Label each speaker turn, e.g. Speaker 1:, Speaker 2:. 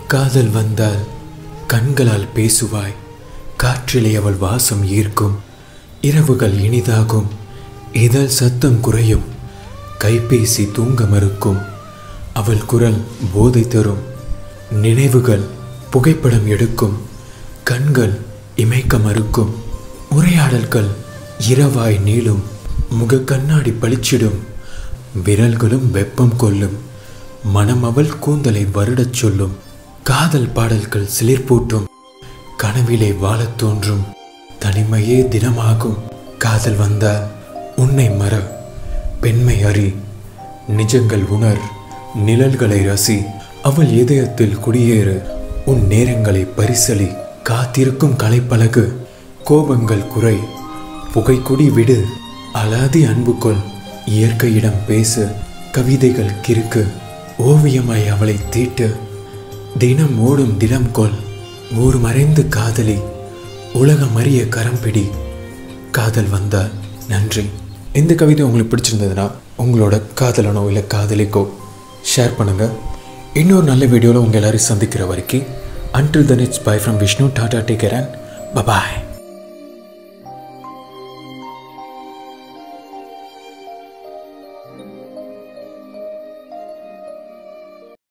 Speaker 1: காதல் வந்தால் கண்களால் பேசுவாய் காற்றிலே அவள் வாசம் ஈர்க்கும் இரவுகள் இனிதாகும் இதழ் சத்தம் குறையும் கைபேசி தூங்க மறுக்கும் அவள் குரல் போதை தரும் நினைவுகள் புகைப்படம் எடுக்கும் கண்கள் இமைக்க மறுக்கும் உரையாடல்கள் இரவாய் நீளும் முக கண்ணாடி பளிச்சிடும் விரல்களும் வெப்பம் கொள்ளும் மனம் அவள் கூந்தலை வருடச் சொல்லும் காதல் பாடல்கள் சிலிர்ப்பூட்டும் கனவிலே வாழத் தோன்றும் தனிமையே தினமாகும் காதல் வந்தால் உன்னை மற பெண்மை அறி நிஜங்கள் உணர் நிழல்களை ரசி அவள் இதயத்தில் குடியேறு உன் நேரங்களை பரிசலி காத்திருக்கும் கலைப்பழகு கோபங்கள் குறை புகைக்குடி விடு அலாதி அன்பு கொள் இயற்கையிடம் பேசு கவிதைகள் கிறுக்கு ஓவியமாய் அவளை தீட்டு தினம் ஓடும் தினம் கொள் ஊர் மறைந்து காதலி உலகம் அறிய கரம் பிடி காதல் வந்தால் நன்றி இந்த கவிதை உங்களுக்கு பிடிச்சிருந்ததுன்னா உங்களோட காதலனோ இல்லை காதலிக்கோ ஷேர் பண்ணுங்க இன்னொரு நல்ல வீடியோவில் உங்கள் எல்லாரையும் சந்திக்கிற வரைக்கும் until then it's bye from Vishnu tata take care and bye bye